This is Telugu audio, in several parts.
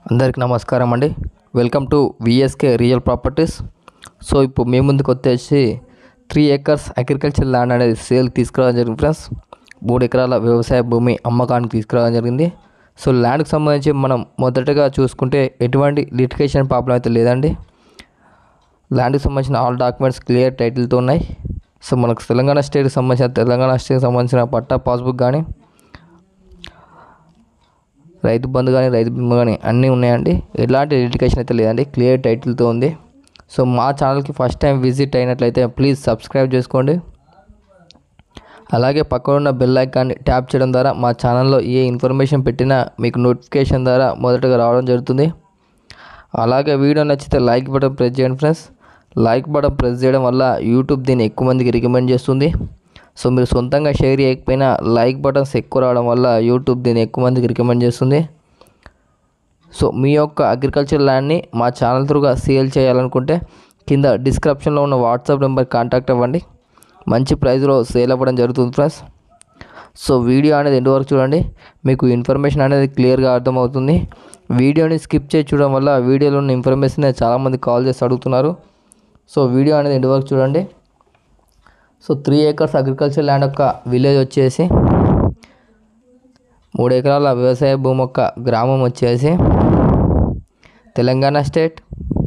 అందరికీ నమస్కారం అండి welcome to VSK real properties so ఇప్పుడు మీ ముందుకు వచ్చేసి త్రీ ఏకర్స్ అగ్రికల్చర్ ల్యాండ్ అనేది సేల్ తీసుకురావడం జరిగింది ఫ్రెండ్స్ మూడు ఎకరాల వ్యవసాయ భూమి అమ్మకానికి తీసుకురావడం జరిగింది సో ల్యాండ్కి సంబంధించి మనం మొదటగా చూసుకుంటే ఎటువంటి లిటికేషన్ ప్రాబ్లం అయితే లేదండి ల్యాండ్కి సంబంధించిన ఆల్ డాక్యుమెంట్స్ క్లియర్ టైటిల్తో ఉన్నాయి సో మనకు తెలంగాణ స్టేట్కి సంబంధించిన తెలంగాణ స్టేట్కి సంబంధించిన పట్టా పాస్బుక్ కానీ రైతు బంధు కానీ రైతు బీమా కానీ అన్నీ ఉన్నాయండి ఎలాంటి లిటికేషన్ అయితే లేదండి క్లియర్ టైటిల్తో ఉంది సో మా ఛానల్కి ఫస్ట్ టైం విజిట్ అయినట్లయితే ప్లీజ్ సబ్స్క్రైబ్ చేసుకోండి అలాగే పక్కన ఉన్న బెల్ ఐకాన్ని ట్యాప్ చేయడం ద్వారా మా ఛానల్లో ఏ ఇన్ఫర్మేషన్ పెట్టినా మీకు నోటిఫికేషన్ ద్వారా మొదటగా రావడం జరుగుతుంది అలాగే వీడియో నచ్చితే లైక్ బటన్ ప్రెస్ చేయండి ఫ్రెండ్స్ లైక్ బటన్ ప్రెస్ చేయడం వల్ల యూట్యూబ్ దీన్ని ఎక్కువ మందికి రికమెండ్ చేస్తుంది సో మీరు సొంతంగా షేర్ చేయకపోయినా లైక్ బటన్స్ ఎక్కువ రావడం వల్ల యూట్యూబ్ దీన్ని ఎక్కువ మందికి రికమెండ్ చేస్తుంది సో మీ యొక్క అగ్రికల్చర్ ల్యాండ్ని మా ఛానల్ త్రూగా సేల్ చేయాలనుకుంటే కింద డిస్క్రిప్షన్లో ఉన్న వాట్సాప్ నెంబర్ కాంటాక్ట్ అవ్వండి మంచి ప్రైస్లో సేల్ అవ్వడం జరుగుతుంది ఫ్రెండ్స్ సో వీడియో అనేది ఎండ్ వరకు చూడండి మీకు ఇన్ఫర్మేషన్ అనేది క్లియర్గా అర్థమవుతుంది వీడియోని స్కిప్ చేసి చూడడం వల్ల వీడియోలో ఉన్న ఇన్ఫర్మేషన్ చాలామంది కాల్ చేసి అడుగుతున్నారు సో వీడియో అనేది ఎండ్ వరకు చూడండి so three acres agriculture land యొక్క విలేజ్ వచ్చేసి మూడు ఎకరాల వ్యవసాయ భూమి యొక్క గ్రామం వచ్చేసి తెలంగాణ స్టేట్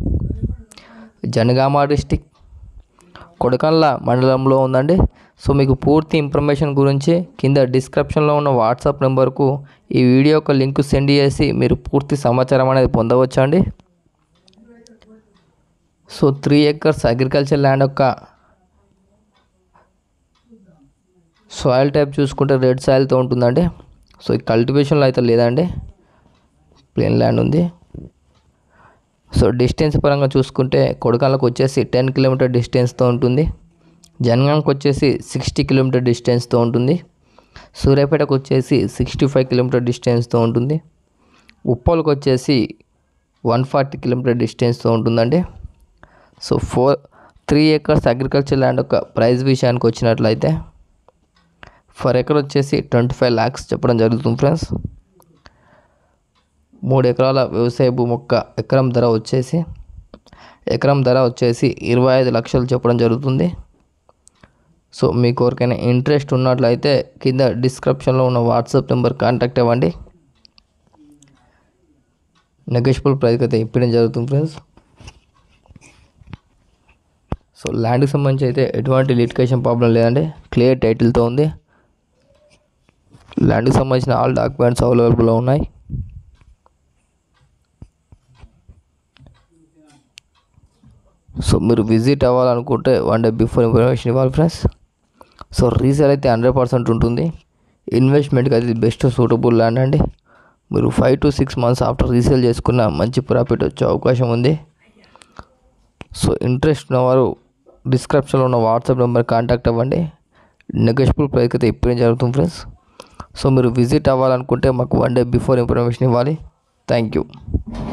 జనగామ డిస్టిక్ కొడకన్ల మండలంలో ఉందండి సో మీకు పూర్తి ఇన్ఫర్మేషన్ గురించి కింద డిస్క్రిప్షన్లో ఉన్న వాట్సాప్ నెంబర్కు ఈ వీడియో యొక్క లింక్ సెండ్ చేసి మీరు పూర్తి సమాచారం అనేది పొందవచ్చు అండి so three acres agriculture land యొక్క సాయిల్ టైప్ చూసుకుంటే రెడ్ సాయిల్తో ఉంటుందండి సో ఈ కల్టివేషన్లో అయితే లేదండి ప్లేన్ ల్యాండ్ ఉంది సో డిస్టెన్స్ పరంగా చూసుకుంటే కొడకాలకు వచ్చేసి టెన్ కిలోమీటర్ డిస్టెన్స్తో ఉంటుంది జనగాంకి వచ్చేసి సిక్స్టీ కిలోమీటర్ డిస్టెన్స్తో ఉంటుంది సూర్యాపేటకు వచ్చేసి సిక్స్టీ ఫైవ్ కిలోమీటర్ డిస్టెన్స్తో ఉంటుంది ఉప్పల్కి వచ్చేసి వన్ ఫార్టీ కిలోమీటర్ డిస్టెన్స్తో ఉంటుందండి so four three acres agriculture land యొక్క ప్రైస్ విషయానికి వచ్చినట్లయితే ఫర్ ఎకర్ వచ్చేసి ట్వంటీ ఫైవ్ ల్యాక్స్ చెప్పడం జరుగుతుంది ఫ్రెండ్స్ మూడు ఎకరాల వ్యవసాయ భూమి యొక్క ఎకరం ధర వచ్చేసి ఎకరం ధర వచ్చేసి ఇరవై ఐదు లక్షలు చెప్పడం జరుగుతుంది సో మీకు ఎవరికైనా ఇంట్రెస్ట్ ఉన్నట్లయితే కింద డిస్క్రిప్షన్లో ఉన్న వాట్సాప్ నెంబర్ కాంటాక్ట్ అవ్వండి నెగోషియబుల్ ప్రైస్కి అయితే ఇప్పడం జరుగుతుంది ఫ్రెండ్స్ సో ల్యాండ్కి సంబంధించి అయితే ఎటువంటి లిటికేషన్ ప్రాబ్లం లేదండి క్లియర్ టైటిల్తో ఉంది ల్యాండ్కి సంబంధించిన ఆల్ డాక్యుమెంట్స్ అవైలబుల్లో ఉన్నాయి సో మీరు విజిట్ అవ్వాలనుకుంటే వన్ డే బిఫోర్ ఇన్ఫర్మేషన్ ఇవ్వాలి ఫ్రెండ్స్ సో రీసేల్ అయితే హండ్రెడ్ పర్సెంట్ ఉంటుంది ఇన్వెస్ట్మెంట్కి అది బెస్ట్ సూటబుల్ ల్యాండ్ అండి మీరు five to six months after resale చేసుకున్న మంచి ప్రాఫిట్ వచ్చే అవకాశం ఉంది సో ఇంట్రెస్ట్ ఉన్నవారు డిస్క్రిప్షన్లో ఉన్న వాట్సాప్ నెంబర్ కాంటాక్ట్ అవ్వండి నెగోషియబుల్ ప్రైస్కి అయితే ఇప్పుడే జరుగుతుంది ఫ్రెండ్స్ సో మీరు విజిట్ అవ్వాలనుకుంటే మాకు వన్ డే బిఫోర్ ఇన్ఫర్మేషన్ ఇవ్వాలి థ్యాంక్ యూ